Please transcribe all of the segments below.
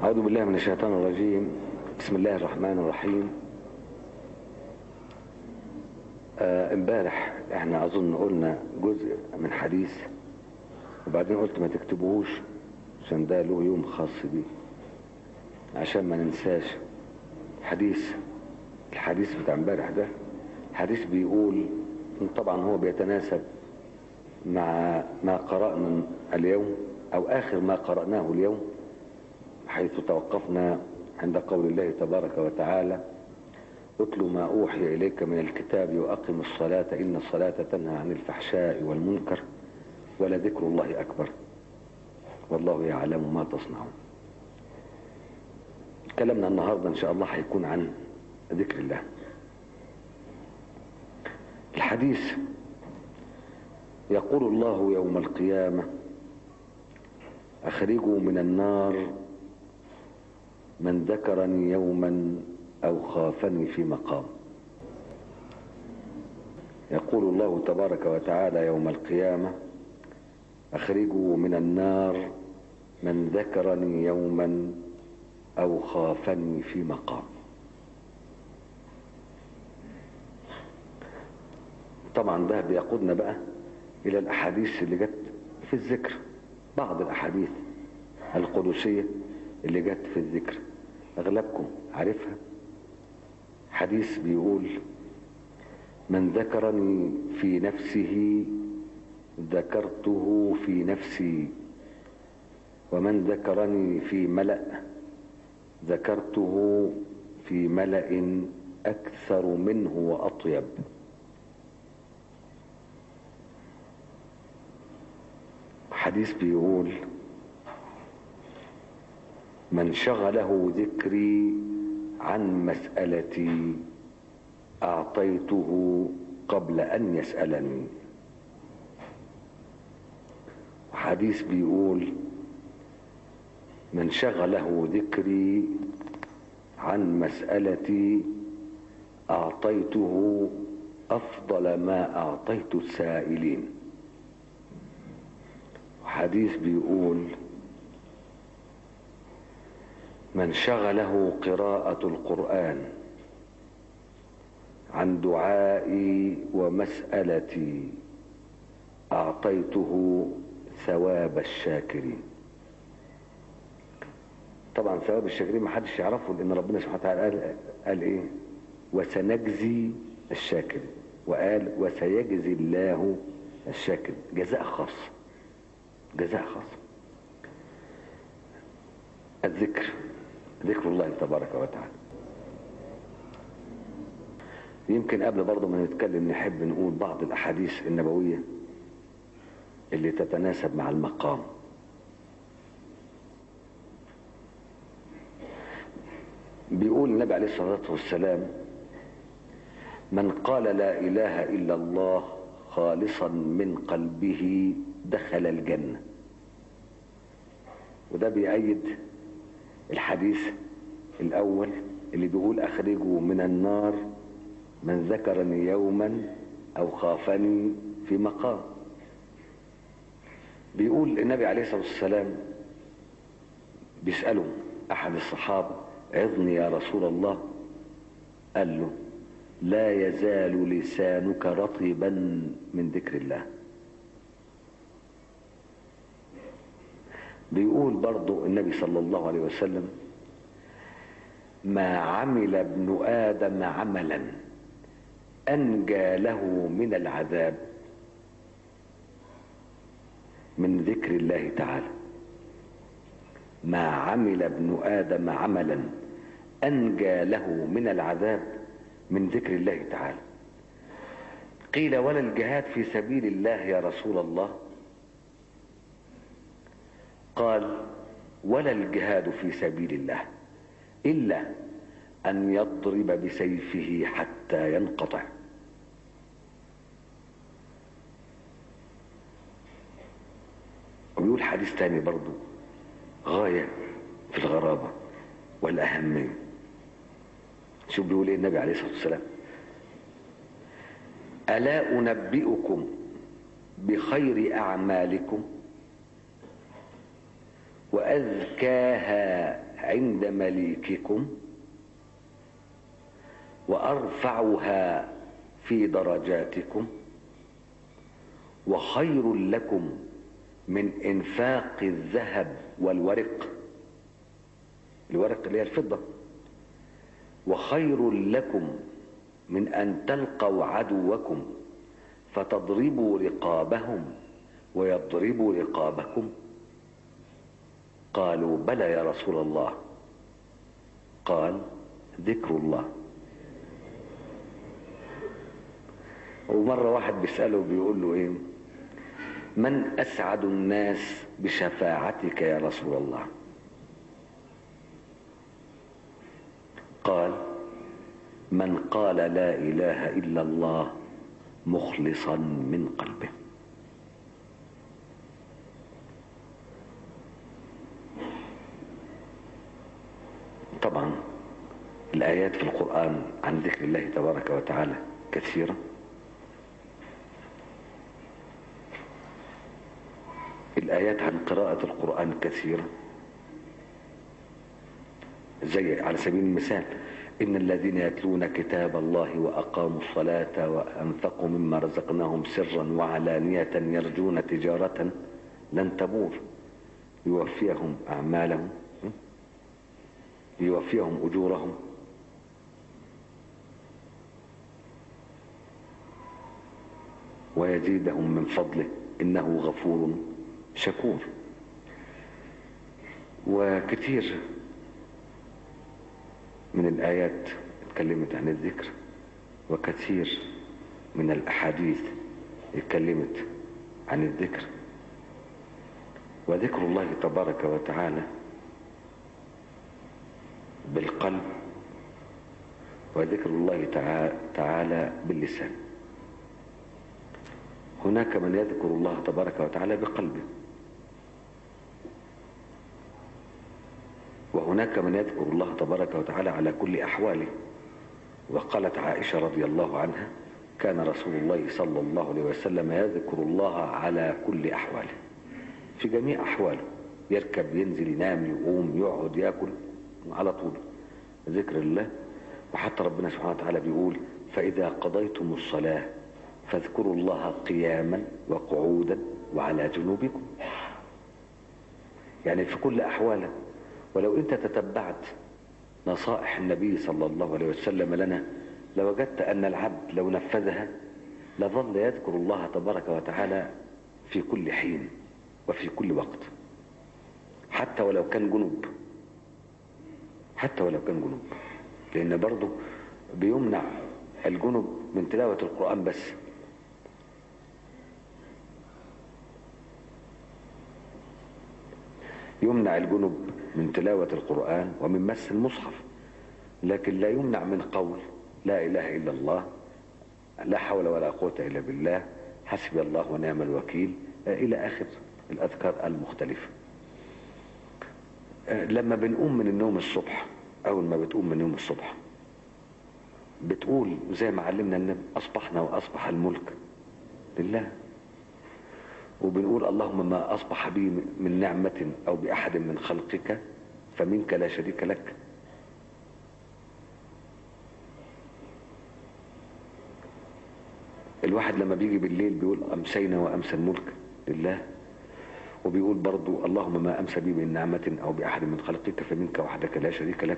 أعوذ بالله من الشيطان الرجيم بسم الله الرحمن الرحيم آه، امبارح احنا اظن قلنا جزء من حديث وبعدين قلت ما تكتبوهوش عشان ده له يوم خاص بيه عشان ما ننساش حديث الحديث بتاع امبارح ده حديث بيقول طبعا هو بيتناسب مع ما قرأنا اليوم او اخر ما قرأناه اليوم حيث توقفنا عند قول الله تبارك وتعالى اتل ما اوحي اليك من الكتاب واقم الصلاة ان الصلاة تنهى عن الفحشاء والمنكر ولذكر الله اكبر والله يعلم ما تصنعون كلامنا النهاردة ان شاء الله هيكون عن ذكر الله الحديث يقول الله يوم القيامة اخرجوا من النار من ذكرني يوما او خافني في مقام يقول الله تبارك وتعالى يوم القيامة اخرجوا من النار من ذكرني يوما او خافني في مقام طبعا ده بيقودنا بقى الى الاحاديث اللي جت في الذكر بعض الاحاديث القدسية اللي جت في الذكر اغلبكم عارفها حديث بيقول من ذكرني في نفسه ذكرته في نفسي ومن ذكرني في ملأ ذكرته في ملأ أكثر منه وأطيب حديث بيقول من شغله ذكري عن مسألتي أعطيته قبل أن يسألني حديث بيقول من شغله ذكري عن مسألتي أعطيته أفضل ما أعطيت السائلين حديث بيقول من شغله قراءة القرآن عن دعائي ومسألتي أعطيته ثواب الشاكرين طبعا ثواب الشاكرين ما حدش يعرفه لأن ربنا سبحانه وتعالى قال, قال إيه وسنجزي الشاكر وقال وسيجزي الله الشاكر جزاء خاص جزاء خاص الذكر ذكر الله تبارك وتعالى يمكن قبل برضه ما نتكلم نحب نقول بعض الأحاديث النبوية اللي تتناسب مع المقام بيقول النبي عليه الصلاة والسلام من قال لا إله إلا الله خالصا من قلبه دخل الجنة وده بيأيد الحديث الأول اللي بيقول أخرجوا من النار من ذكرني يوما أو خافني في مقام بيقول النبي عليه الصلاة والسلام بيسأله أحد الصحابة عظني يا رسول الله قال له لا يزال لسانك رطبا من ذكر الله بيقول برضو النبي صلى الله عليه وسلم ما عمل ابن آدم عملا أنجى له من العذاب من ذكر الله تعالى ما عمل ابن آدم عملا أنجى له من العذاب من ذكر الله تعالى قيل ولا الجهاد في سبيل الله يا رسول الله قال ولا الجهاد في سبيل الله إلا أن يضرب بسيفه حتى ينقطع ويقول حديث تاني برضو غاية في الغرابة والأهمية شوف بيقول ايه النبي عليه الصلاة والسلام ألا أنبئكم بخير أعمالكم وأزكاها عند مليككم وأرفعها في درجاتكم وخير لكم من انفاق الذهب والورق الورق اللي هي الفضة وخير لكم من ان تلقوا عدوكم فتضربوا رقابهم ويضربوا رقابكم قالوا بلى يا رسول الله قال ذكر الله ومرة واحد بيسأله بيقول له ايه من اسعد الناس بشفاعتك يا رسول الله قال من قال لا اله الا الله مخلصا من قلبه طبعا الايات في القران عن ذكر الله تبارك وتعالى كثيره الآيات عن قراءة القرآن كثيرة زي على سبيل المثال إن الذين يتلون كتاب الله وأقاموا الصلاة وأنفقوا مما رزقناهم سرا وعلانية يرجون تجارة لن تبور يوفيهم أعمالهم يوفيهم أجورهم ويزيدهم من فضله إنه غفور شكور وكثير من الآيات اتكلمت عن الذكر وكثير من الأحاديث اتكلمت عن الذكر وذكر الله تبارك وتعالى بالقلب وذكر الله تعالى باللسان هناك من يذكر الله تبارك وتعالى بقلبه وهناك من يذكر الله تبارك وتعالى على كل أحواله وقالت عائشة رضي الله عنها كان رسول الله صلى الله عليه وسلم يذكر الله على كل أحواله في جميع أحواله يركب ينزل ينام يقوم يقعد يأكل على طول ذكر الله وحتى ربنا سبحانه وتعالى بيقول فإذا قضيتم الصلاة فاذكروا الله قياما وقعودا وعلى جنوبكم يعني في كل أحواله ولو انت تتبعت نصائح النبي صلى الله عليه وسلم لنا لوجدت ان العبد لو نفذها لظل يذكر الله تبارك وتعالى في كل حين وفي كل وقت حتى ولو كان جنوب حتى ولو كان جنوب لان برضه بيمنع الجنوب من تلاوة القرآن بس يمنع الجنب من تلاوة القرآن ومن مس المصحف لكن لا يمنع من قول لا إله إلا الله لا حول ولا قوة إلا بالله حسبي الله ونعم الوكيل إلى آخر الأذكار المختلفة لما بنقوم من النوم الصبح أول ما بتقوم من النوم الصبح بتقول زي ما علمنا النبي أصبحنا وأصبح الملك لله وبنقول اللهم ما أصبح بي من نعمة أو بأحد من خلقك فمنك لا شريك لك الواحد لما بيجي بالليل بيقول أمسينا وأمسى الملك لله وبيقول برضو اللهم ما أمسى بي من نعمة أو بأحد من خلقك فمنك وحدك لا شريك لك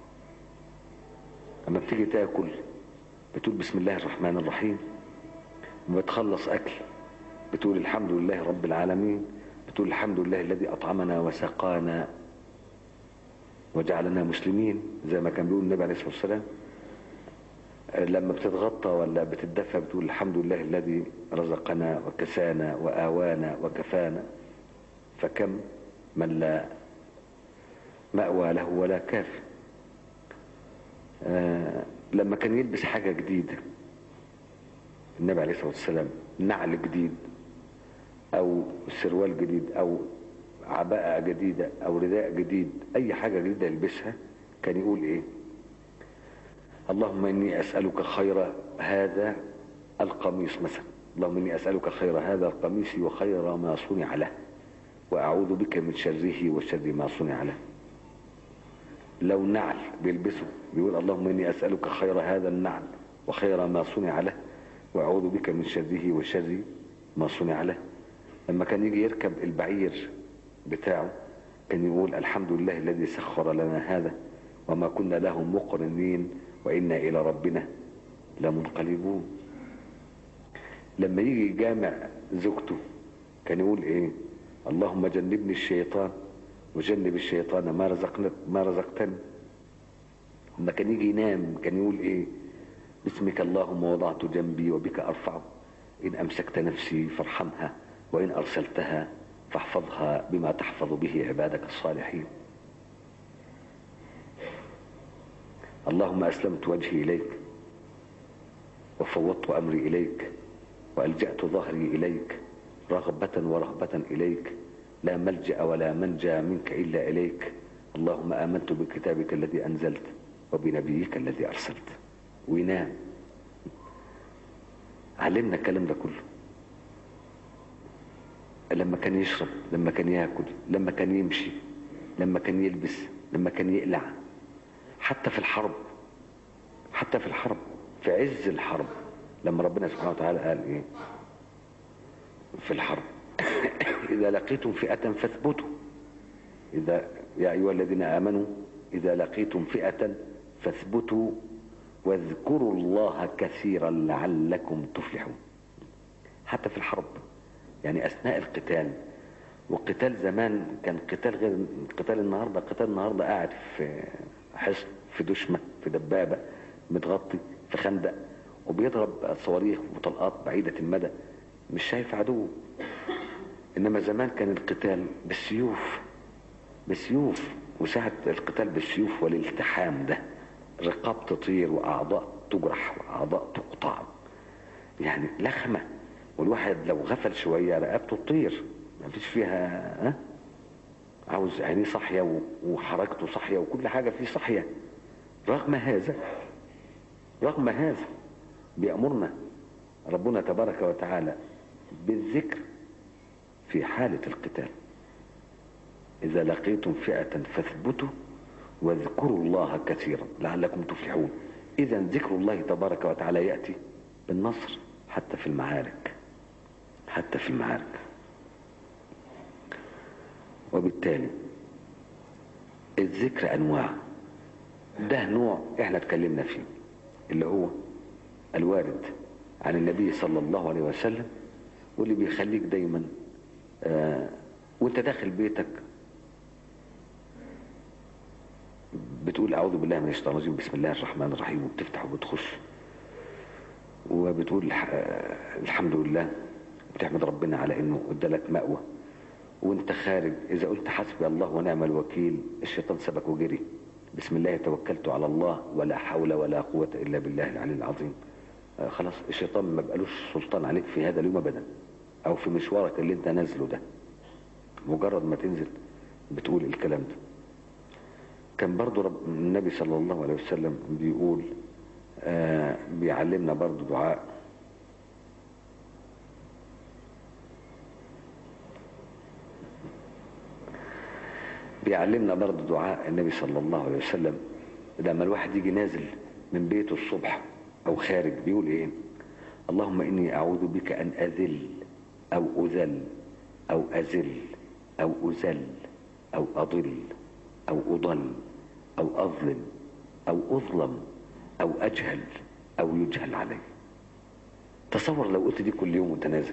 أما بتيجي تاكل بتقول بسم الله الرحمن الرحيم وبتخلص أكل بتقول الحمد لله رب العالمين بتقول الحمد لله الذي أطعمنا وسقانا وجعلنا مسلمين زي ما كان بيقول النبي عليه الصلاة والسلام لما بتتغطى ولا بتدفى بتقول الحمد لله الذي رزقنا وكسانا وآوانا وكفانا فكم من لا مأوى له ولا كاف آه لما كان يلبس حاجة جديدة النبي عليه الصلاة والسلام نعل جديد او سروال جديد او عباءة جديدة او رداء جديد اي حاجة جديدة يلبسها كان يقول ايه اللهم اني اسألك خير هذا القميص مثلا اللهم اني اسألك خير هذا القميص وخير ما صنع له واعوذ بك من شره وشر ما صنع له لو نعل بيلبسه بيقول اللهم إني أسألك خير هذا النعل وخير ما صنع له وأعوذ بك من شره وشر ما صنع له لما كان يجي يركب البعير بتاعه كان يقول الحمد لله الذي سخر لنا هذا وما كنا له مقرنين وإنا إلى ربنا لمنقلبون لما يجي يجامع زوجته كان يقول ايه اللهم جنبني الشيطان وجنب الشيطان ما رزقنا ما رزقتني لما كان يجي ينام كان يقول ايه باسمك اللهم وضعت جنبي وبك ارفعه ان امسكت نفسي فارحمها وان ارسلتها فاحفظها بما تحفظ به عبادك الصالحين اللهم اسلمت وجهي اليك وفوضت امري اليك والجات ظهري اليك رغبه ورهبه اليك لا ملجا ولا منجا منك الا اليك اللهم امنت بكتابك الذي انزلت وبنبيك الذي ارسلت وينام علمنا الكلام ده كله لما كان يشرب لما كان ياكل لما كان يمشي لما كان يلبس لما كان يقلع حتى في الحرب حتى في الحرب في عز الحرب لما ربنا سبحانه وتعالى قال ايه في الحرب اذا لقيتم فئة فاثبتوا اذا يا ايها الذين امنوا اذا لقيتم فئة فاثبتوا واذكروا الله كثيرا لعلكم تفلحون حتى في الحرب يعني اثناء القتال والقتال زمان كان قتال غير قتال النهارده قتال النهارده قاعد في حصن في دشمه في دبابه متغطي في خندق وبيضرب صواريخ وطلقات بعيده المدى مش شايف عدو انما زمان كان القتال بالسيوف بالسيوف وساعة القتال بالسيوف والالتحام ده رقاب تطير واعضاء تجرح واعضاء تقطع يعني لخمه والواحد لو غفل شويه رقبته تطير ما فيش فيها ها عاوز عينيه صاحيه وحركته صاحيه وكل حاجه فيه صاحيه رغم هذا رغم هذا بيأمرنا ربنا تبارك وتعالى بالذكر في حالة القتال إذا لقيتم فئة فاثبتوا واذكروا الله كثيرا لعلكم تفلحون إذا ذكر الله تبارك وتعالى يأتي بالنصر حتى في المعارك حتى في المعارك وبالتالي الذكر أنواع ده نوع احنا اتكلمنا فيه اللي هو الوارد عن النبي صلى الله عليه وسلم واللي بيخليك دايما آه وانت داخل بيتك بتقول اعوذ بالله من الشيطان الرجيم بسم الله الرحمن الرحيم وبتفتح وبتخش وبتقول الحمد لله وبتحمد ربنا على انه ادالك مأوى وانت خارج اذا قلت حسبي الله ونعم الوكيل الشيطان سبك وجري بسم الله توكلت على الله ولا حول ولا قوة الا بالله العلي العظيم آه خلاص الشيطان ما بقالوش سلطان عليك في هذا اليوم ابدا او في مشوارك اللي انت نازله ده مجرد ما تنزل بتقول الكلام ده كان برضو رب النبي صلى الله عليه وسلم بيقول آه بيعلمنا برضو دعاء بيعلمنا برضو دعاء النبي صلى الله عليه وسلم لما الواحد يجي نازل من بيته الصبح او خارج بيقول ايه اللهم اني اعوذ بك ان اذل او اذل او ازل او ازل او اضل او اضل او اظلم او اظلم او اجهل او يجهل علي تصور لو قلت دي كل يوم وانت نازل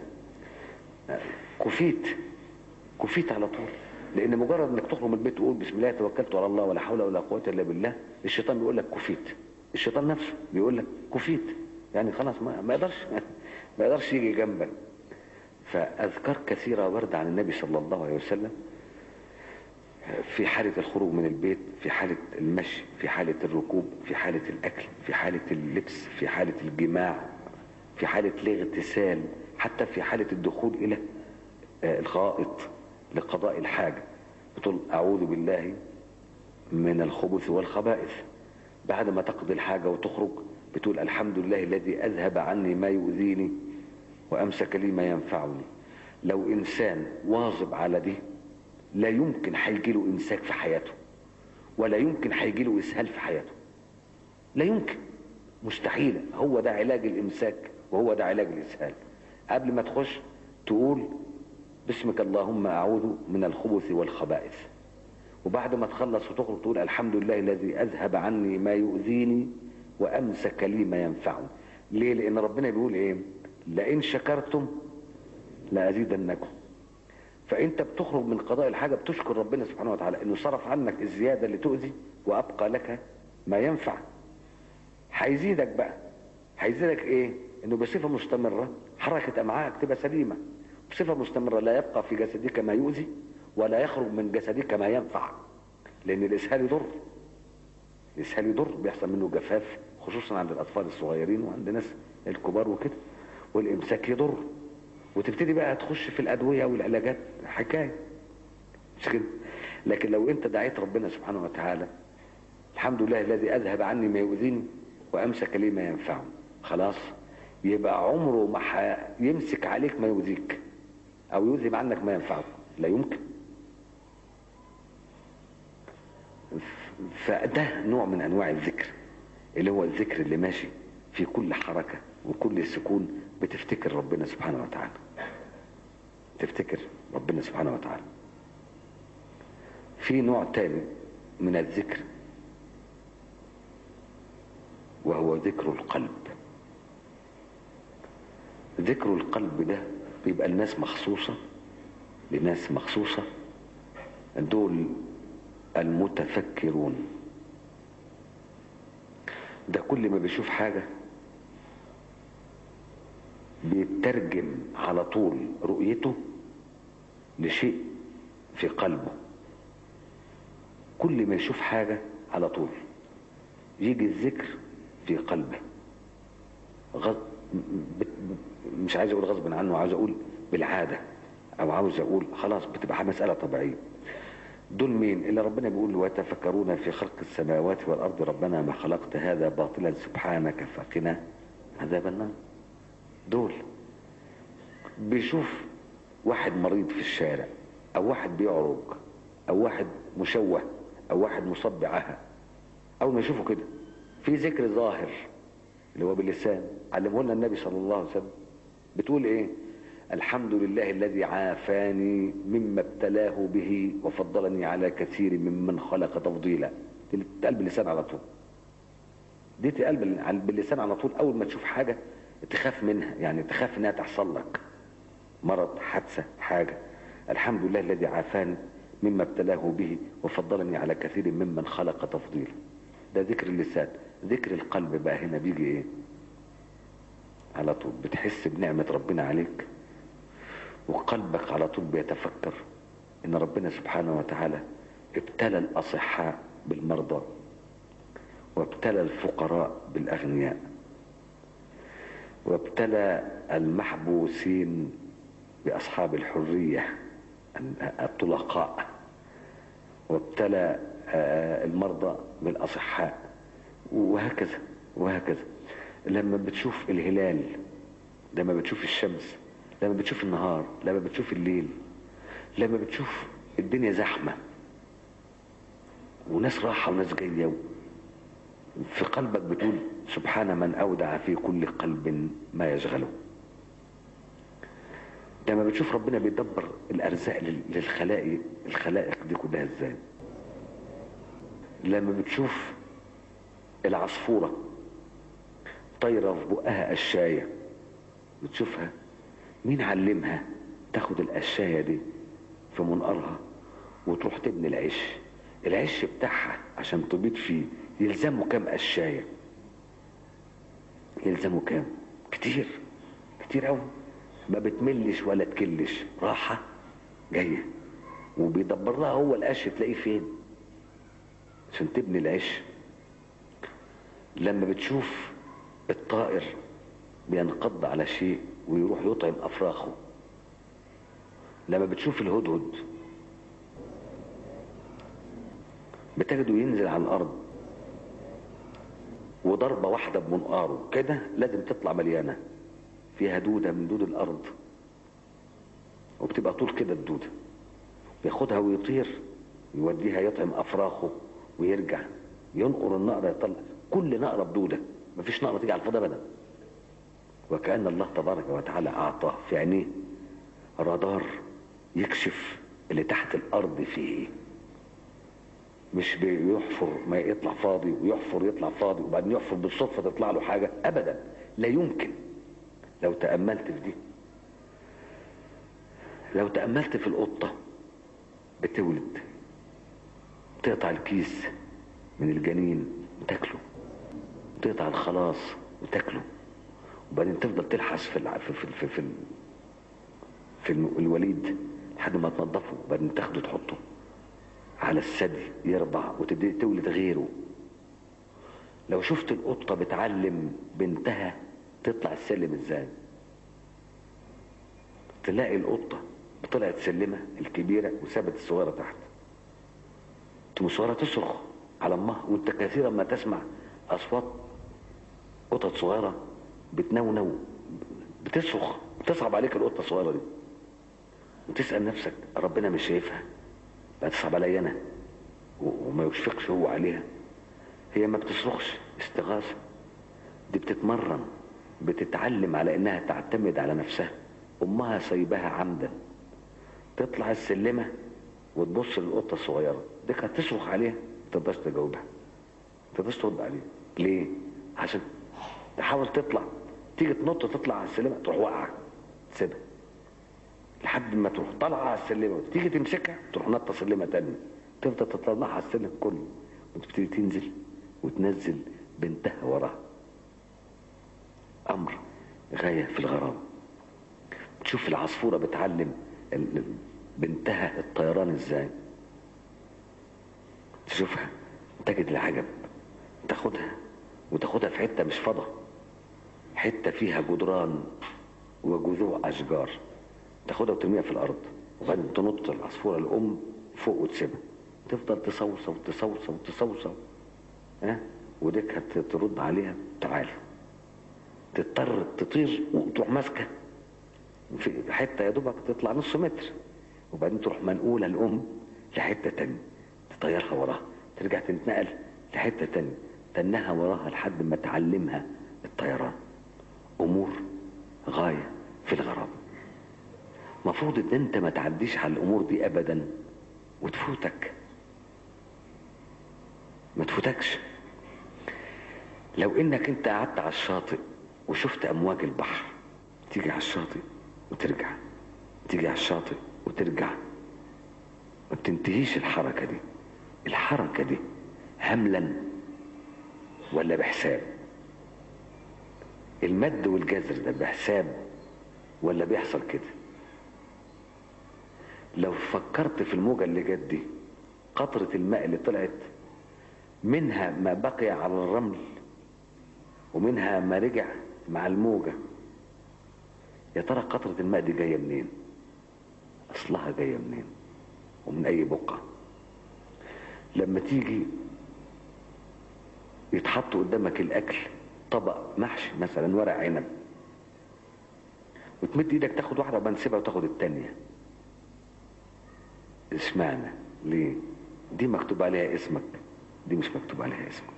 كفيت كفيت على طول لان مجرد انك تخرج من البيت تقول بسم الله توكلت على الله ولا حول ولا قوه الا بالله الشيطان بيقول لك كفيت الشيطان نفسه بيقول لك كفيت يعني خلاص ما, ما يقدرش ما يقدرش يجي جنبك فاذكار كثيره ورد عن النبي صلى الله عليه وسلم في حالة الخروج من البيت في حالة المشي في حالة الركوب في حالة الأكل في حالة اللبس في حالة الجماع في حالة الاغتسال حتى في حالة الدخول إلى الغائط لقضاء الحاجة بتقول أعوذ بالله من الخبث والخبائث بعد ما تقضي الحاجة وتخرج بتقول الحمد لله الذي أذهب عني ما يؤذيني وأمسك لي ما ينفعني لو إنسان واظب على دي لا يمكن هيجيله إمساك في حياته ولا يمكن هيجي له اسهال في حياته لا يمكن مستحيل هو ده علاج الامساك وهو ده علاج الاسهال قبل ما تخش تقول باسمك اللهم اعوذ من الخبث والخبائث وبعد ما تخلص وتخرج تقول الحمد لله الذي اذهب عني ما يؤذيني وامسك لي ما ينفعني ليه لان ربنا بيقول ايه لئن شكرتم لازيدنكم فانت بتخرج من قضاء الحاجه بتشكر ربنا سبحانه وتعالى انه صرف عنك الزياده اللي تؤذي وابقى لك ما ينفع هيزيدك بقى هيزيدك ايه انه بصفه مستمره حركه امعائك تبقى سليمه بصفه مستمره لا يبقى في جسدك ما يؤذي ولا يخرج من جسدك ما ينفع لان الاسهال يضر الاسهال يضر بيحصل منه جفاف خصوصا عند الاطفال الصغيرين وعند ناس الكبار وكده والامساك يضر وتبتدي بقى تخش في الادويه والعلاجات حكايه مش كده لكن لو انت دعيت ربنا سبحانه وتعالى الحمد لله الذي اذهب عني ما يؤذيني وامسك لي ما ينفعني خلاص يبقى عمره ما يمسك عليك ما يؤذيك او يذهب عنك ما ينفعك لا يمكن فده نوع من انواع الذكر اللي هو الذكر اللي ماشي في كل حركة وكل سكون بتفتكر ربنا سبحانه وتعالى تفتكر ربنا سبحانه وتعالى في نوع تاني من الذكر وهو ذكر القلب ذكر القلب ده بيبقى الناس مخصوصة لناس مخصوصة دول المتفكرون ده كل ما بيشوف حاجة بيترجم على طول رؤيته لشيء في قلبه كل ما يشوف حاجة على طول يجي الذكر في قلبه غض... مش عايز اقول غصبا عنه عاوز اقول بالعادة او عاوز اقول خلاص بتبقى مسألة طبيعية دول مين اللي ربنا بيقول ويتفكرون في خلق السماوات والارض ربنا ما خلقت هذا باطلا سبحانك فقنا عذاب النار دول بيشوف واحد مريض في الشارع او واحد بيعرج او واحد مشوه او واحد مصاب بعاهه اول ما يشوفه كده في ذكر ظاهر اللي هو باللسان علمه لنا النبي صلى الله عليه وسلم بتقول ايه الحمد لله الذي عافاني مما ابتلاه به وفضلني على كثير ممن خلق تفضيلا دي قلب اللسان على طول دي قلب باللسان على طول اول ما تشوف حاجه تخاف منها يعني تخاف انها تحصل لك مرض حادثه حاجه الحمد لله الذي عافاني مما ابتلاه به وفضلني على كثير ممن خلق تفضيلا ده ذكر اللسان ذكر القلب بقى هنا بيجي ايه على طول بتحس بنعمه ربنا عليك وقلبك على طول بيتفكر ان ربنا سبحانه وتعالى ابتلى الاصحاء بالمرضى وابتلى الفقراء بالاغنياء وابتلى المحبوسين باصحاب الحريه الطلقاء وابتلى المرضى بالاصحاء وهكذا وهكذا لما بتشوف الهلال لما بتشوف الشمس لما بتشوف النهار لما بتشوف الليل لما بتشوف الدنيا زحمة وناس راحة وناس جاية في قلبك بتقول سبحان من أودع في كل قلب ما يشغله لما بتشوف ربنا بيدبر الأرزاق للخلائق الخلائق دي كلها ازاي لما بتشوف العصفورة طايرة في بقها قشاية بتشوفها مين علمها تاخد القشاية دي في منقرها وتروح تبني العش العش بتاعها عشان تبيض فيه يلزمه كام قشاية يلزمه كام كتير كتير قوي ما بتملش ولا تكلش راحة جاية وبيدبر لها هو القش تلاقيه فين عشان تبني العش لما بتشوف الطائر بينقض على شيء ويروح يطعم افراخه لما بتشوف الهدهد بتجده ينزل على الارض وضربة واحدة بمنقاره كده لازم تطلع مليانة فيها دودة من دود الارض وبتبقى طول كده الدودة ياخدها ويطير يوديها يطعم افراخه ويرجع ينقر النقرة يطلع كل نقرة بدودة مفيش نقرة تيجي على الفاضي ابدا وكأن الله تبارك وتعالى اعطاه في عينيه رادار يكشف اللي تحت الارض فيه ايه مش بيحفر ما يطلع فاضي ويحفر يطلع فاضي وبعدين يحفر بالصدفة تطلع له حاجة ابدا لا يمكن لو تأملت في دي لو تأملت في القطة بتولد تقطع الكيس من الجنين وتاكله تقطع الخلاص وتاكله وبعدين تفضل تلحس في الع... في في في, في, في الوليد لحد ما تنضفه وبعدين تاخده تحطه على الثدي يرضع وتبتدي تولد غيره لو شفت القطة بتعلم بنتها تطلع السلم ازاي تلاقي القطة طلعت سلمة الكبيرة وسابت الصغيرة تحت تقوم الصغيرة تصرخ على امها وانت كثيرا ما تسمع اصوات قطط صغيرة بتنونو بتصرخ بتصعب عليك القطة الصغيرة دي وتسأل نفسك ربنا مش شايفها لا تصعب عليا انا وما يشفقش هو عليها هي ما بتصرخش استغاثة دي بتتمرن بتتعلم على انها تعتمد على نفسها امها سايباها عمدا تطلع السلمة وتبص للقطة الصغيرة دي كانت تصرخ عليها ما تقدرش تجاوبها ما تقدرش ترد عليها ليه؟ عشان تحاول تطلع تيجي تنط تطلع على السلمة تروح واقعة تسيبها لحد ما تروح طالعة على السلمة وتيجي تمسكها تروح نطة سلمة تانية تفضل تطلعها على السلم كله وتبتدي تنزل وتنزل بنتها وراها امر غاية في الغرام تشوف العصفورة بتعلم بنتها الطيران ازاي تشوفها تجد العجب تاخدها وتاخدها في حتة مش فضة حتة فيها جدران وجذوع أشجار تاخدها وترميها في الأرض وبعدين تنط العصفورة الأم فوق وتسيبها تفضل تصوصو تصوصو تصوصو ها وديك ترد عليها تعالى تضطر تطير وتروح ماسكه في حته يا دوبك تطلع نص متر وبعدين تروح منقوله الام لحته تانية تطيرها وراها ترجع تنتقل لحته تانية تنها وراها لحد ما تعلمها الطيران امور غايه في الغرام مفروض ان انت ما تعديش على الامور دي ابدا وتفوتك ما تفوتكش لو انك انت قعدت على الشاطئ وشفت امواج البحر تيجي على الشاطئ وترجع تيجي على الشاطئ وترجع ما بتنتهيش الحركة دي الحركة دي هملا ولا بحساب المد والجزر ده بحساب ولا بيحصل كده لو فكرت في الموجة اللي جت دي قطرة الماء اللي طلعت منها ما بقي على الرمل ومنها ما رجع مع الموجة يا ترى قطرة الماء دي جاية منين اصلها جاية منين ومن اي بقعة لما تيجي يتحط قدامك الاكل طبق محشي مثلا ورق عنب وتمد ايدك تاخد واحدة وبعدين تسيبها وتاخد التانية اشمعنى ليه دي مكتوب عليها اسمك دي مش مكتوب عليها اسمك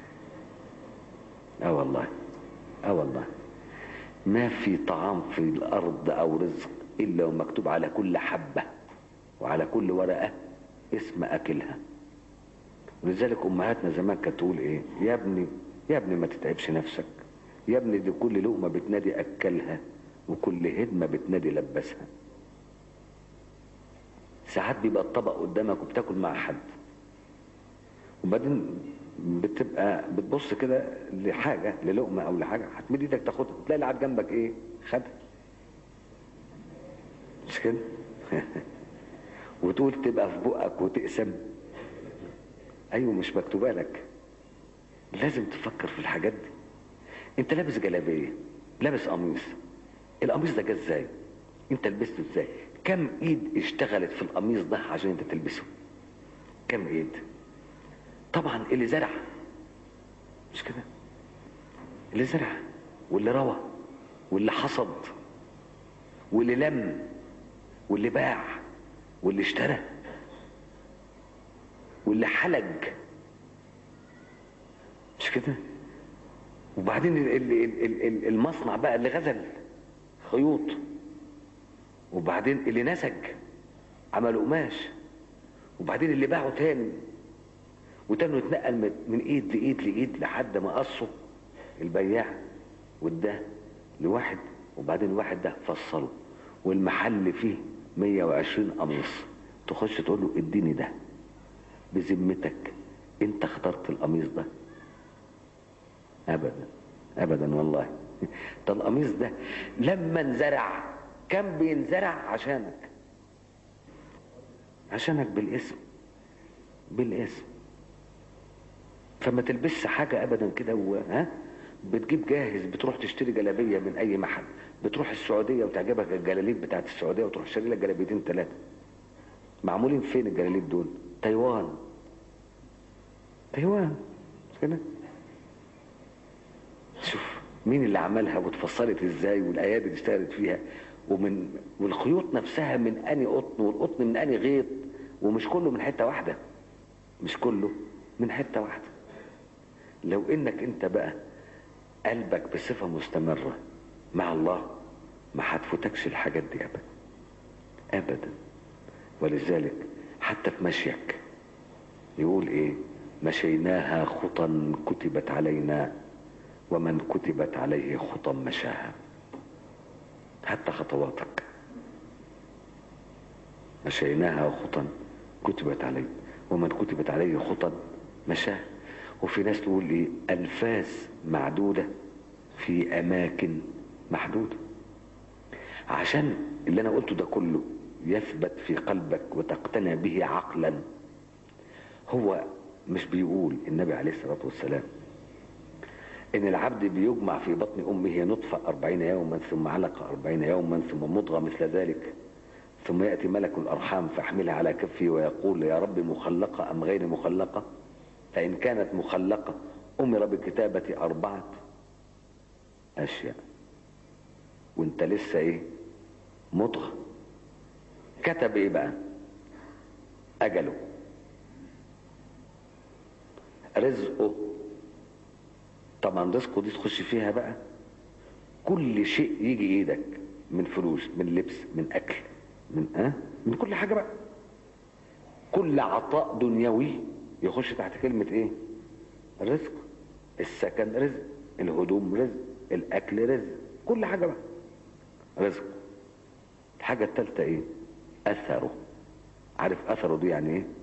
اه والله اه والله ما في طعام في الارض او رزق الا ومكتوب على كل حبة وعلى كل ورقة اسم اكلها ولذلك امهاتنا زمان كانت تقول ايه يا ابني يا ابني ما تتعبش نفسك يا ابني دي كل لقمة بتنادي اكلها وكل هدمة بتنادي لبسها ساعات بيبقى الطبق قدامك وبتاكل مع حد وبعدين بتبقى بتبص كده لحاجة للقمة او لحاجة هتمد ايدك تاخدها تلاقي اللي قاعد جنبك ايه خدها مش كده وتقول تبقى في بقك وتقسم ايوه مش مكتوبه لك لازم تفكر في الحاجات دي انت لابس جلابيه لابس قميص القميص ده جه ازاي انت لبسته ازاي كم ايد اشتغلت في القميص ده عشان انت تلبسه كم ايد طبعا اللي زرع مش كده اللي زرع واللي روى واللي حصد واللي لم واللي باع واللي اشترى واللي حلج كده وبعدين ال- ال- ال- ال- المصنع بقى اللي غزل خيوط وبعدين اللي نسج عملوا قماش وبعدين اللي باعوا تاني وتاني يتنقل من من ايد لايد لايد لحد ما قصوا البياع وده لواحد وبعدين الواحد ده فصله والمحل فيه 120 قميص تخش تقول له اديني ده بذمتك انت اخترت القميص ده ابدا ابدا والله ده القميص ده لما انزرع كان بينزرع عشانك عشانك بالاسم بالاسم فما تلبسش حاجة ابدا كده و... ها بتجيب جاهز بتروح تشتري جلابية من اي محل بتروح السعودية وتعجبك الجلاليب بتاعت السعودية وتروح تشتري لك جلابيتين ثلاثة معمولين فين الجلاليب دول تايوان تايوان مش كده شوف مين اللي عملها واتفصلت ازاي والايادي اللي اشتغلت فيها ومن والخيوط نفسها من اني قطن والقطن من اني غيط ومش كله من حته واحده مش كله من حته واحده لو انك انت بقى قلبك بصفه مستمره مع الله ما هتفوتكش الحاجات دي ابدا ابدا ولذلك حتى في مشيك يقول ايه مشيناها خطا كتبت علينا ومن كتبت عليه خطا مشاها حتى خطواتك مشيناها خطا كتبت عليه ومن كتبت عليه خطا مشاه وفي ناس تقول ايه انفاس معدوده في اماكن محدوده عشان اللي انا قلته ده كله يثبت في قلبك وتقتنع به عقلا هو مش بيقول النبي عليه الصلاه والسلام ان العبد بيجمع في بطن امه نطفه أربعين يوما ثم علقه أربعين يوما ثم مضغه مثل ذلك ثم ياتي ملك الارحام فيحملها على كفه ويقول يا رب مخلقه ام غير مخلقه فان كانت مخلقه امر بكتابه اربعه اشياء وانت لسه ايه مضغه كتب ايه بقى اجله رزقه طبعا رزقه دي تخش فيها بقى كل شيء يجي ايدك من فلوس من لبس من اكل من ها من كل حاجه بقى كل عطاء دنيوي يخش تحت كلمه ايه الرزق السكن رزق الهدوم رزق الاكل رزق كل حاجه بقى رزق الحاجه الثالثه ايه اثره عارف اثره دي يعني ايه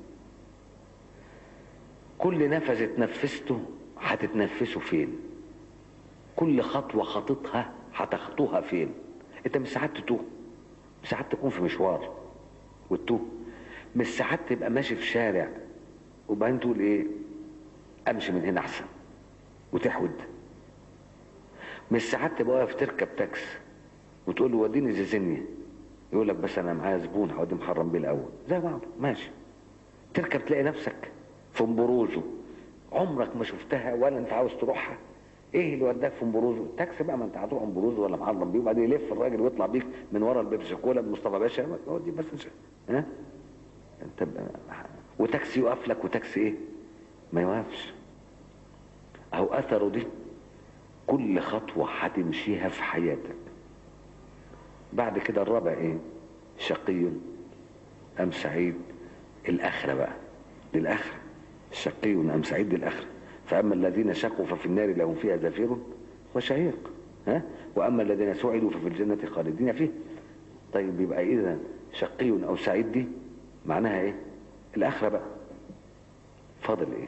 كل نفس اتنفسته هتتنفسه فين كل خطوة خطتها هتخطوها فين انت مش ساعات تتوه مش ساعات تكون في مشوار وتتوه مش ساعات تبقى ماشي في شارع وبعدين تقول ايه امشي من هنا احسن وتحود مش ساعات تبقى واقف تركب تاكس وتقول له وديني زيزينيا يقول لك بس انا معايا زبون هوديه محرم بيه الاول زي بعض ماشي تركب تلاقي نفسك في مبروزه عمرك ما شفتها ولا انت عاوز تروحها ايه اللي وداك في مبروزه تاكسي بقى ما انت هتروح مبروزه ولا محرم بيه وبعدين يلف الراجل ويطلع بيك من ورا البيبسي كولا بمصطفى باشا هو دي بس مش ها انت ب... وتاكسي يقف لك وتاكسي ايه ما يوقفش اهو اثره دي كل خطوه هتمشيها في حياتك بعد كده الرابع ايه شقي ام سعيد الاخره بقى للاخره شقي ام سعيد للاخره فاما الذين شقوا ففي النار لهم فيها زفير وشهيق ها واما الذين سعدوا ففي الجنه خالدين فيه طيب يبقى اذا شقي او سعيد دي معناها ايه الاخره بقى فاضل ايه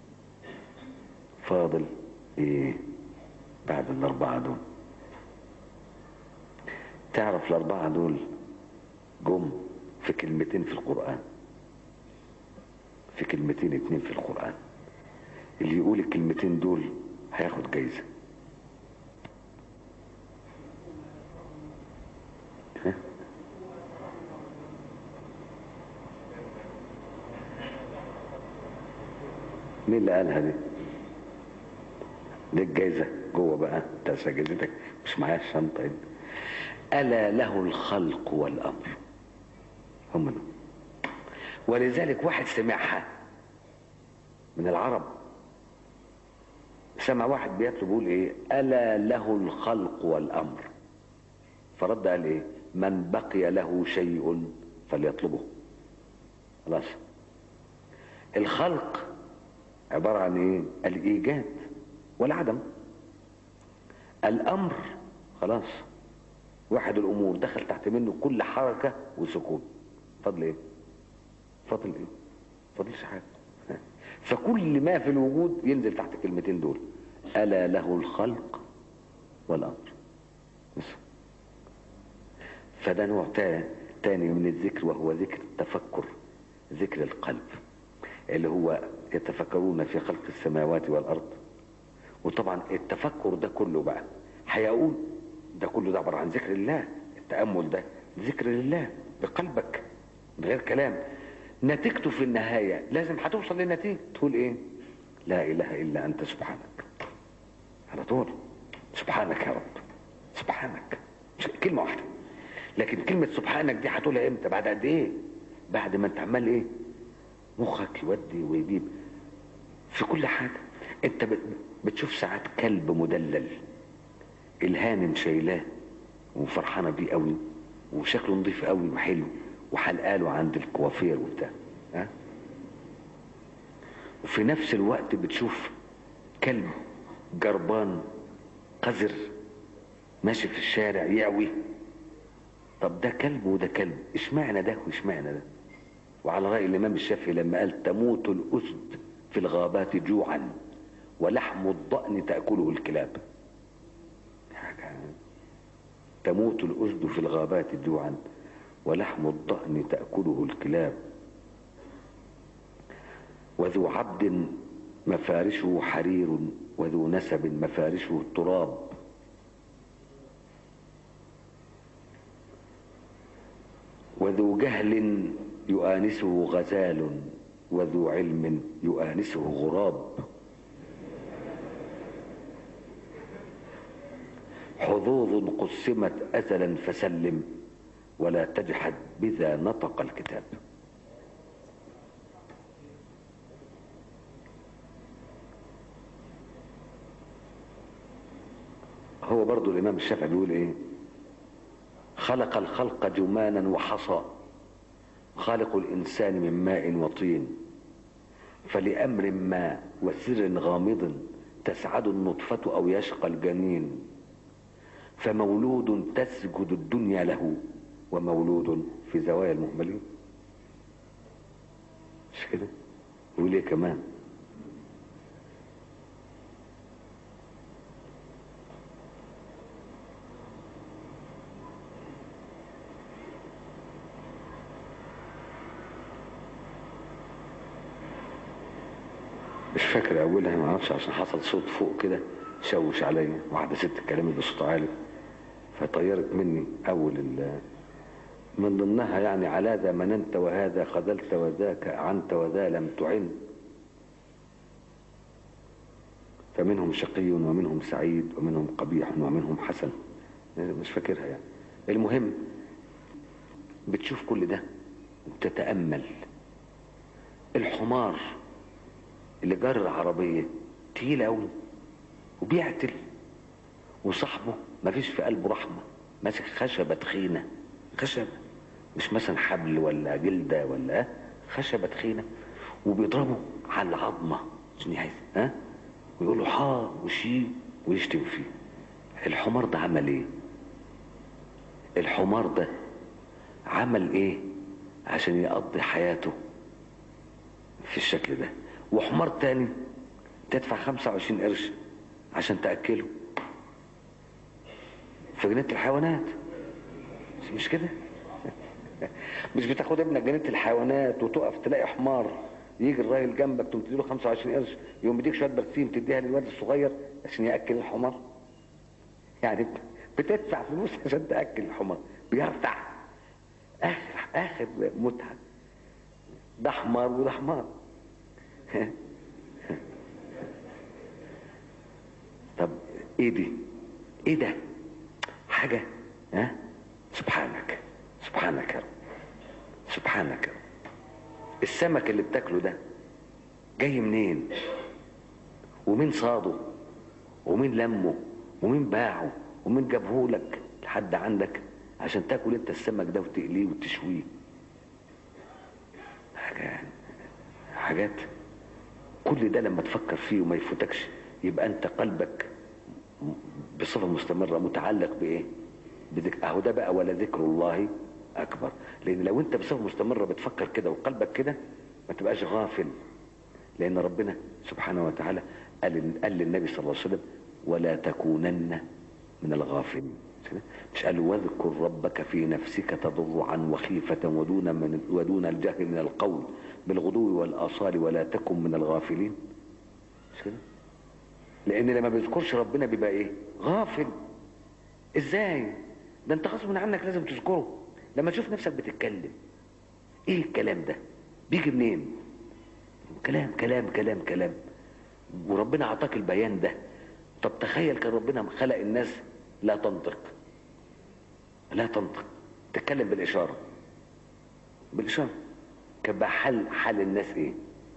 فاضل ايه بعد الاربعه دول تعرف الاربعه دول جم في كلمتين في القران في كلمتين اتنين في القرآن اللي يقول الكلمتين دول هياخد جايزة ها؟ مين اللي قالها دي دي الجايزة جوه بقى انت جايزتك مش معايا الشنطة هنا ألا له الخلق والأمر هم دول ولذلك واحد سمعها من العرب سمع واحد بيطلب بيقول ايه الا له الخلق والامر فرد قال ايه من بقي له شيء فليطلبه خلاص الخلق عبارة عن ايه الايجاد والعدم الامر خلاص واحد الامور دخل تحت منه كل حركة وسكون فضل ايه فضل ايه فضلش حاجة فكل ما في الوجود ينزل تحت كلمتين دول ألا له الخلق والأمر بس فده نوع تاني من الذكر وهو ذكر التفكر ذكر القلب اللي هو يتفكرون في خلق السماوات والأرض وطبعا التفكر ده كله بقى هيقول ده كله ده عبارة عن ذكر الله التأمل ده ذكر لله بقلبك من غير كلام نتيجته في النهاية لازم هتوصل لنتيجة تقول ايه لا اله الا انت سبحانك على طول سبحانك يا رب سبحانك كلمة واحدة لكن كلمة سبحانك دي هتقولها امتى بعد قد ايه بعد ما انت عمال ايه مخك يودي ويجيب في كل حاجة انت بتشوف ساعات كلب مدلل الهانم شايلاه وفرحانة بيه قوي وشكله نظيف قوي وحلو وحلقاله عند الكوافير وبتاع ها وفي نفس الوقت بتشوف كلب جربان قذر ماشي في الشارع يعوي طب ده كلب وده كلب اشمعنى ده واشمعنى ده وعلى رأي الإمام الشافعي لما قال تموت الأسد في الغابات جوعا ولحم الضأن تأكله الكلاب تموت الأسد في الغابات جوعا ولحم الضأن تأكله الكلاب وذو عبد مفارشه حرير وذو نسب مفارشه التراب وذو جهل يؤانسه غزال وذو علم يؤانسه غراب حظوظ قسمت أزلا فسلم ولا تجحد بذا نطق الكتاب هو برضو الإمام الشافعي بيقول إيه خلق الخلق جمانا وحصى خالق الإنسان من ماء وطين فلأمر ما وسر غامض تسعد النطفة أو يشقى الجنين فمولود تسجد الدنيا له ومولود في زوايا المهملين مش كده وليه كمان مش فاكر اولها ما اعرفش عشان حصل صوت فوق كده شوش عليا واحده ست اتكلمت بصوت عالي فطيرت مني اول ال من ضمنها يعني على ذا مننت وهذا خذلت وذاك أعنت وذا لم تعن فمنهم شقي ومنهم سعيد ومنهم قبيح ومنهم حسن مش فاكرها يعني المهم بتشوف كل ده وتتأمل الحمار اللي جر العربية تقيل قوي وبيعتل وصاحبه مفيش في قلبه رحمة ماسك خشبة تخينة خشبة مش مثلا حبل ولا جلدة ولا خشبة تخينة وبيضربه على العظمة عشان يحس ها ويقول له حا وشي ويشتم فيه الحمار ده عمل ايه الحمار ده عمل ايه عشان يقضي حياته في الشكل ده وحمار تاني تدفع 25 قرش عشان تأكله في جنينة الحيوانات مش كده مش بتاخد ابنك جنينة الحيوانات وتقف تلاقي حمار يجي الراجل جنبك تقوم تديله 25 قرش يقوم يديك شويه برسيم تديها للواد الصغير عشان ياكل الحمار يعني بتدفع فلوس عشان تاكل الحمار بيرتع اخر اخر متعه ده حمار وده حمار طب ايه دي ايه ده حاجه ها سبحانك سبحانك يا رب سبحانك يا رب السمك اللي بتاكله ده جاي منين ومين صاده ومين لمه ومين باعه ومين جابه لك لحد عندك عشان تاكل انت السمك ده وتقليه وتشويه حاجة حاجات كل ده لما تفكر فيه وما يفوتكش يبقى انت قلبك بصفة مستمرة متعلق بايه بذكر اهو ده بقى ولا ذكر الله اكبر لان لو انت بصفة مستمرة بتفكر كده وقلبك كده ما تبقاش غافل لان ربنا سبحانه وتعالى قال, قال للنبي صلى الله عليه وسلم ولا تكونن من الغافلين مش قال واذكر ربك في نفسك تضرعا وخيفة ودون, من ودون الجهل من القول بالغدو والآصال ولا تكن من الغافلين مش كده لان لما بيذكرش ربنا بيبقى ايه غافل ازاي ده انت غصب عنك لازم تذكره لما تشوف نفسك بتتكلم ايه الكلام ده بيجي منين كلام كلام كلام كلام وربنا اعطاك البيان ده طب تخيل كان ربنا خلق الناس لا تنطق لا تنطق تتكلم بالاشاره بالاشاره كان بقى حل حل الناس ايه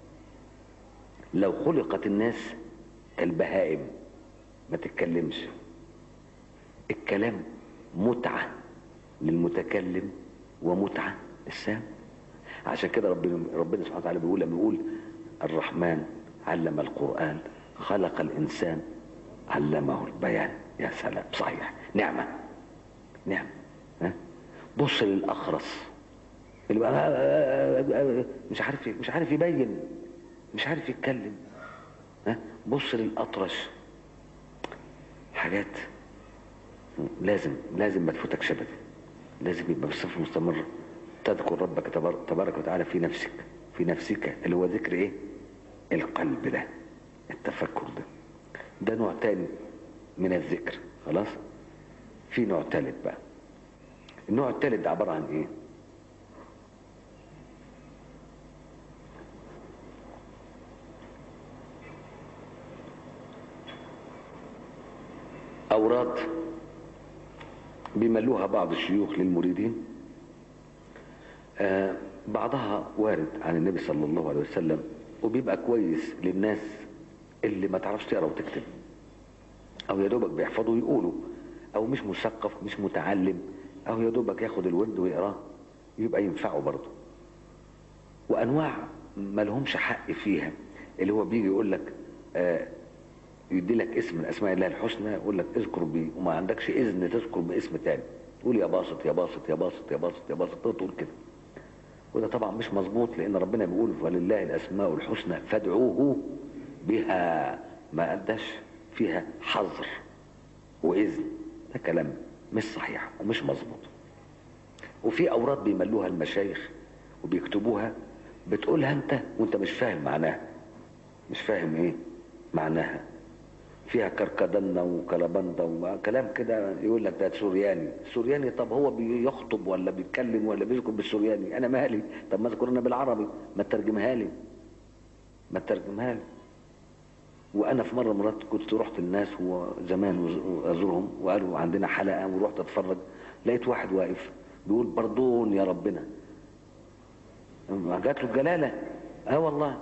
لو خلقت الناس كالبهائم ما تتكلمش الكلام متعة للمتكلم ومتعة للسام عشان كده ربنا ربنا سبحانه وتعالى بيقول لما بيقول الرحمن علم القرآن خلق الإنسان علمه البيان يا سلام صحيح نعمة نعمة ها بص للأخرس اللي بقى مش عارف مش عارف يبين مش عارف يتكلم ها بص للأطرش حاجات لازم لازم ما تفوتكش ابدا لازم يبقى بصفه مستمره تذكر ربك تبارك وتعالى في نفسك في نفسك اللي هو ذكر ايه القلب ده التفكر ده ده نوع تاني من الذكر خلاص في نوع تالت بقى النوع التالت ده عبارة عن ايه أوراد بيملوها بعض الشيوخ للمريدين آه بعضها وارد عن النبي صلى الله عليه وسلم وبيبقى كويس للناس اللي ما تعرفش تقرا وتكتب او يا دوبك بيحفظوا ويقولوا او مش مثقف مش متعلم او يا دوبك ياخد الود ويقراه يبقى ينفعه برضه وانواع ما لهمش حق فيها اللي هو بيجي يقول لك آه يدي لك اسم من اسماء الله الحسنى يقول لك اذكر بيه وما عندكش اذن تذكر باسم تاني تقول يا باسط يا باسط يا باسط يا باسط يا باسط تقول كده وده طبعا مش مظبوط لان ربنا بيقول ولله الاسماء الحسنى فادعوه بها ما اداش فيها حظر واذن ده كلام مش صحيح ومش مظبوط وفي اوراد بيملوها المشايخ وبيكتبوها بتقولها انت وانت مش فاهم معناها مش فاهم ايه معناها فيها كركدنة وكلبندة وكلام كده يقول لك ده سورياني سورياني طب هو بيخطب ولا بيتكلم ولا بيذكر بالسورياني انا مالي طب ما اذكر انا بالعربي ما ترجمها لي ما ترجمها لي وانا في مره مرات كنت رحت الناس وزمان وازورهم وقالوا عندنا حلقه ورحت اتفرج لقيت واحد واقف بيقول بردون يا ربنا جات له الجلاله اه والله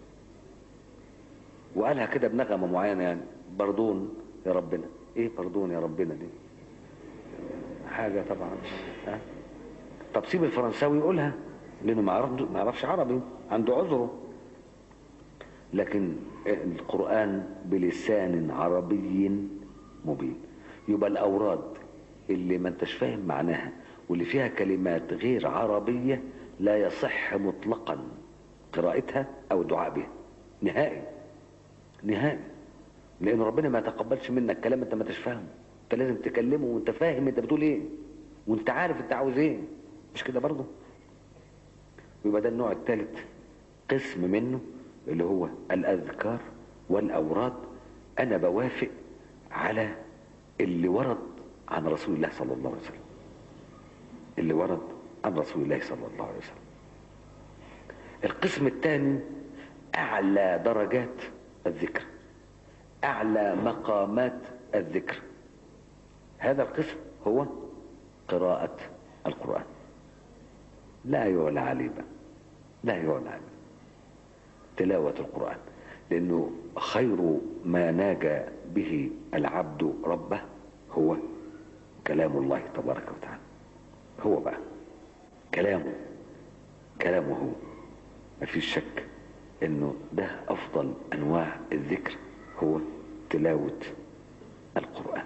وقالها كده بنغمه معينه يعني بردون يا ربنا ايه بردون يا ربنا دي حاجة طبعا ها طب سيب الفرنساوي يقولها لانه ما يعرف ما يعرفش عربي عنده عذره لكن القرآن بلسان عربي مبين يبقى الأوراد اللي ما انتش فاهم معناها واللي فيها كلمات غير عربية لا يصح مطلقا قراءتها أو الدعاء بها نهائي نهائي لان ربنا ما يتقبلش منك كلام انت ما انتش فاهمه انت لازم تكلمه وانت فاهم انت بتقول ايه وانت عارف انت عاوز ايه مش كده برضه يبقى ده النوع الثالث قسم منه اللي هو الاذكار والاوراد انا بوافق على اللي ورد عن رسول الله صلى الله عليه وسلم اللي ورد عن رسول الله صلى الله عليه وسلم القسم الثاني اعلى درجات الذكر اعلى مقامات الذكر هذا القسم هو قراءة القرآن لا يعلى عليه بقى لا يعلى عليه تلاوة القرآن لأنه خير ما ناجى به العبد ربه هو كلام الله تبارك وتعالى هو بقى كلامه كلامه هو ما فيش شك انه ده افضل انواع الذكر هو تلاوة القرآن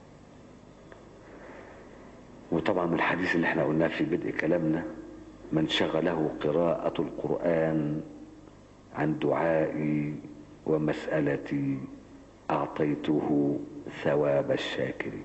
وطبعا من الحديث اللي احنا قلناه في بدء كلامنا من شغله قراءة القرآن عن دعائي ومسألتي أعطيته ثواب الشاكرين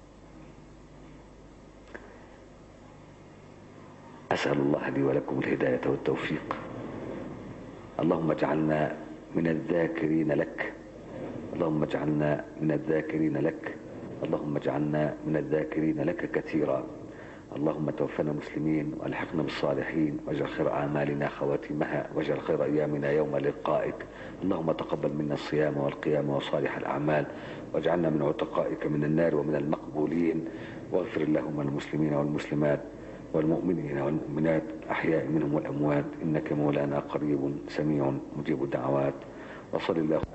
أسأل الله لي ولكم الهداية والتوفيق اللهم اجعلنا من الذاكرين لك اللهم اجعلنا من الذاكرين لك اللهم اجعلنا من الذاكرين لك كثيرا اللهم توفنا مسلمين والحقنا بالصالحين واجعل خير اعمالنا خواتمها واجعل خير ايامنا يوم لقائك اللهم تقبل منا الصيام والقيام وصالح الاعمال واجعلنا من عتقائك من النار ومن المقبولين واغفر اللهم المسلمين والمسلمات والمؤمنين والمؤمنات احياء منهم والاموات انك مولانا قريب سميع مجيب الدعوات وصل الله